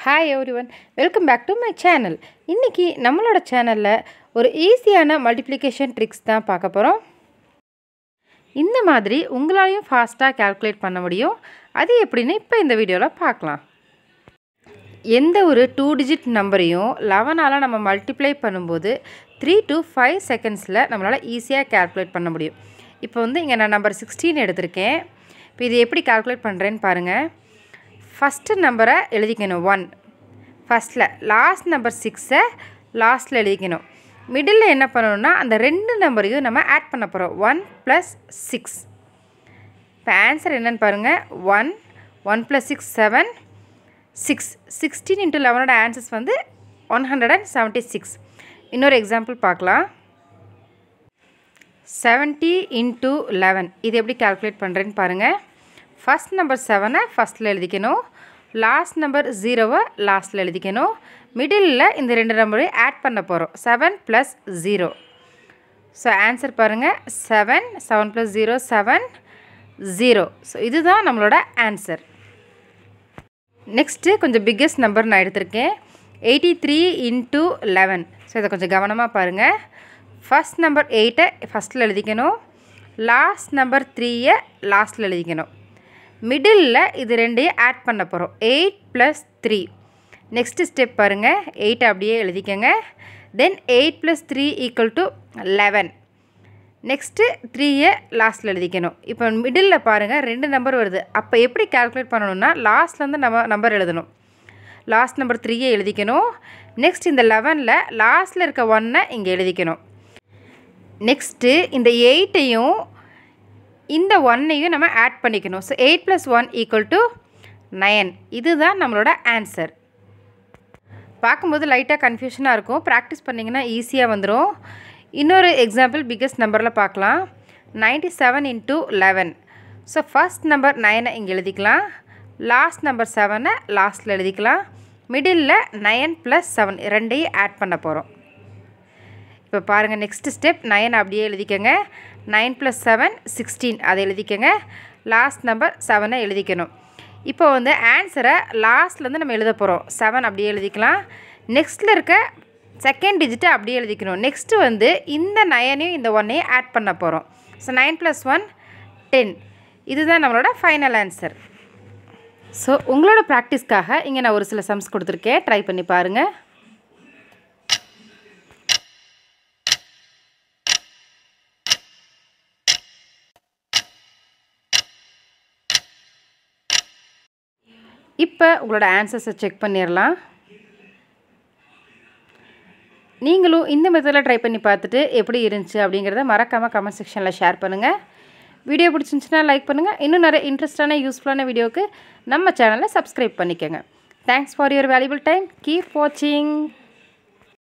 hi everyone welcome back to my channel இன்றைக்கி நம்மளோட சேனலில் ஒரு ஈஸியான மல்டிப்ளிகேஷன் ட்ரிக்ஸ் தான் பார்க்க போகிறோம் இந்த மாதிரி உங்களாலையும் ஃபாஸ்ட்டாக கால்குலேட் பண்ண முடியும் அது எப்படின்னு இப்போ இந்த வீடியோவில் பார்க்கலாம் எந்த ஒரு டூ டிஜிட் நம்பரையும் லெவனால் நம்ம மல்டிப்ளை பண்ணும்போது த்ரீ டு ஃபைவ் செகண்ட்ஸில் நம்மளால் ஈஸியாக கால்குலேட் பண்ண முடியும் இப்போ வந்து இங்கே நான் நம்பர் சிக்ஸ்டீன் எடுத்திருக்கேன் இப்போ இது எப்படி கால்குலேட் பண்ணுறேன்னு பாருங்கள் ஃபஸ்ட்டு நம்பரை எழுதிக்கணும் ஒன் ஃபஸ்ட்டில் லாஸ்ட் நம்பர் சிக்ஸை லாஸ்ட்டில் எழுதிக்கணும் மிடில் என்ன பண்ணணும்னா அந்த ரெண்டு நம்பரையும் நம்ம ஆட் பண்ண போகிறோம் ஒன் ப்ளஸ் சிக்ஸ் இப்போ ஆன்சர் என்னென்னு பாருங்கள் one one plus six seven six sixteen into லெவனோட ஆன்சர்ஸ் வந்து one hundred and seventy six இன்னொரு எக்ஸாம்பிள் பார்க்கலாம் செவன்ட்டி இன்ட்டு லெவன் இது எப்படி கால்குலேட் பண்ணுறேன்னு பாருங்கள் ஃபஸ்ட் நம்பர் செவனை ஃபஸ்ட்டில் எழுதிக்கணும் லாஸ்ட் நம்பர் ஜீரோவை லாஸ்ட்டில் எழுதிக்கணும் மிடிலில் இந்த ரெண்டு நம்பரையும் ஆட் பண்ண போகிறோம் seven plus zero so answer பாருங்கள் seven seven plus zero seven zero so இதுதான் நம்மளோட ஆன்சர் நெக்ஸ்ட்டு கொஞ்சம் பிக்கஸ்ட் நம்பர் நான் எடுத்திருக்கேன் eighty three into eleven so இதை கொஞ்சம் கவனமாக பாருங்கள் ஃபஸ்ட் நம்பர் எயிட்டை ஃபஸ்ட்டில் எழுதிக்கணும் லாஸ்ட் நம்பர் த்ரீயை லாஸ்ட்டில் எழுதிக்கணும் மிடில் இது ரெண்டையும் ஆட் பண்ண போகிறோம் eight plus three next step பாருங்கள் எயிட்டை அப்படியே எழுதிக்கங்க then eight plus three equal to eleven next த்ரீயை லாஸ்ட்டில் எழுதிக்கணும் இப்போ மிடில் பாருங்கள் ரெண்டு நம்பர் வருது அப்போ எப்படி கால்குலேட் பண்ணணும்னா லாஸ்ட்லேருந்து நம்ம நம்பர் எழுதணும் லாஸ்ட் நம்பர் த்ரீயை எழுதிக்கணும் நெக்ஸ்ட் இந்த லெவனில் லாஸ்ட்டில் இருக்க ஒன்னை இங்கே எழுதிக்கணும் நெக்ஸ்ட்டு இந்த எயிட்டையும் இந்த ஒன்னையும் நம்ம ஆட் பண்ணிக்கணும் so eight plus one equal to nine இதுதான் நம்மளோட ஆன்சர் பார்க்கும்போது லைட்டாக கன்ஃபியூஷனாக இருக்கும் ப்ராக்டிஸ் பண்ணிங்கன்னா ஈஸியாக வந்துடும் இன்னொரு எக்ஸாம்பிள் பிக்கஸ்ட் நம்பரில் பார்க்கலாம் ninety seven into eleven so first number நைனை இங்கே எழுதிக்கலாம் லாஸ்ட் நம்பர் செவனை லாஸ்ட்டில் எழுதிக்கலாம் மிடில் நயன் ப்ளஸ் செவன் ரெண்டையும் ஆட் பண்ண போகிறோம் இப்போ பாருங்கள் நெக்ஸ்ட் ஸ்டெப் நயன் அப்படியே எழுதிக்கங்க நைன் ப்ளஸ் செவன் சிக்ஸ்டீன் அதை எழுதிக்கங்க லாஸ்ட் நம்பர் செவனை எழுதிக்கணும் இப்போ வந்து ஆன்சரை லாஸ்ட்லேருந்து நம்ம எழுத போகிறோம் செவன் அப்படியே எழுதிக்கலாம் நெக்ஸ்ட்டில் இருக்க செகண்ட் டிஜிட்டை அப்படியே எழுதிக்கணும் நெக்ஸ்ட்டு வந்து இந்த நயனையும் இந்த ஒன்னையும் ஆட் பண்ண போகிறோம் so nine plus one ten இதுதான் நம்மளோட ஃபைனல் ஆன்சர் ஸோ உங்களோட ப்ராக்டிஸ்க்காக இங்கே நான் ஒரு சில சம்ஸ் கொடுத்துருக்கேன் ட்ரை பண்ணி பாருங்கள் இப்போ உங்களோட ஆன்சர்ஸை செக் பண்ணிடலாம் நீங்களும் இந்த மெத்தடில் ட்ரை பண்ணி பார்த்துட்டு எப்படி இருந்துச்சு அப்படிங்கிறத மறக்காமல் கமெண்ட் செக்ஷனில் ஷேர் பண்ணுங்கள் வீடியோ பிடிச்சிருந்துச்சுன்னா லைக் பண்ணுங்கள் இன்னும் நிறைய இன்ட்ரெஸ்டான யூஸ்ஃபுல்லான வீடியோவுக்கு நம்ம சேனலை சப்ஸ்கிரைப் பண்ணிக்கோங்க thanks for your valuable time keep வாட்சிங்